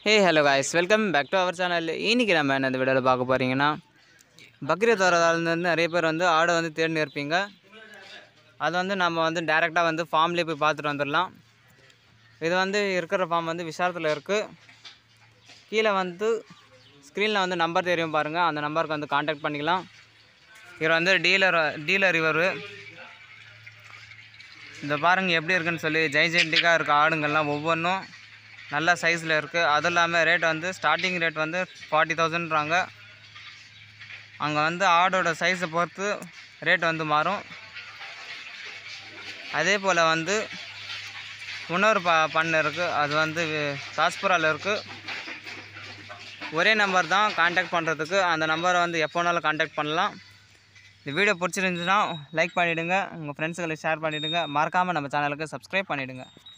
hey hello guys welcome back to our channel இன்னைக்கு நம்ம என்ன இந்த வீடியோவில் பார்க்க போகிறீங்கன்னா பக்ரீத் வரதாலேருந்து நிறைய பேர் வந்து ஆடை வந்து தேடின்னு இருப்பீங்க அது வந்து நம்ம வந்து டேரெக்டாக வந்து ஃபார்ம்லேயே போய் பார்த்துட்டு வந்துடலாம் இது வந்து இருக்கிற ஃபார்ம் வந்து விசாரத்தில் இருக்குது கீழே வந்து ஸ்க்ரீனில் வந்து நம்பர் தெரியும் பாருங்கள் அந்த நம்பருக்கு வந்து காண்டாக்ட் பண்ணிக்கலாம் இவர் வந்து டீலர் டீலர் இவர் இந்த பாருங்கள் எப்படி இருக்குன்னு சொல்லி ஜெய்ஜென்டிக்காக இருக்க ஆடுங்கள்லாம் ஒவ்வொன்றும் நல்ல சைஸில் இருக்குது அதுவும் இல்லாமல் ரேட் வந்து ஸ்டார்டிங் ரேட் வந்து ஃபார்ட்டி தௌசண்ட்றாங்க அங்கே வந்து ஆடோட சைஸை பொறுத்து ரேட் வந்து மாறும் அதே போல் வந்து இன்னொரு ப பண்ணை இருக்குது அது வந்து தாஸ்புராவில் இருக்குது ஒரே நம்பர் தான் காண்டாக்ட் பண்ணுறதுக்கு அந்த நம்பரை வந்து எப்போனாலும் காண்டாக்ட் பண்ணலாம் இந்த வீடியோ பிடிச்சிருந்துச்சுன்னா லைக் பண்ணிவிடுங்க உங்கள் ஃப்ரெண்ட்ஸுகளுக்கு ஷேர் பண்ணிவிடுங்க மறக்காமல் நம்ம சேனலுக்கு சப்ஸ்கிரைப் பண்ணிவிடுங்க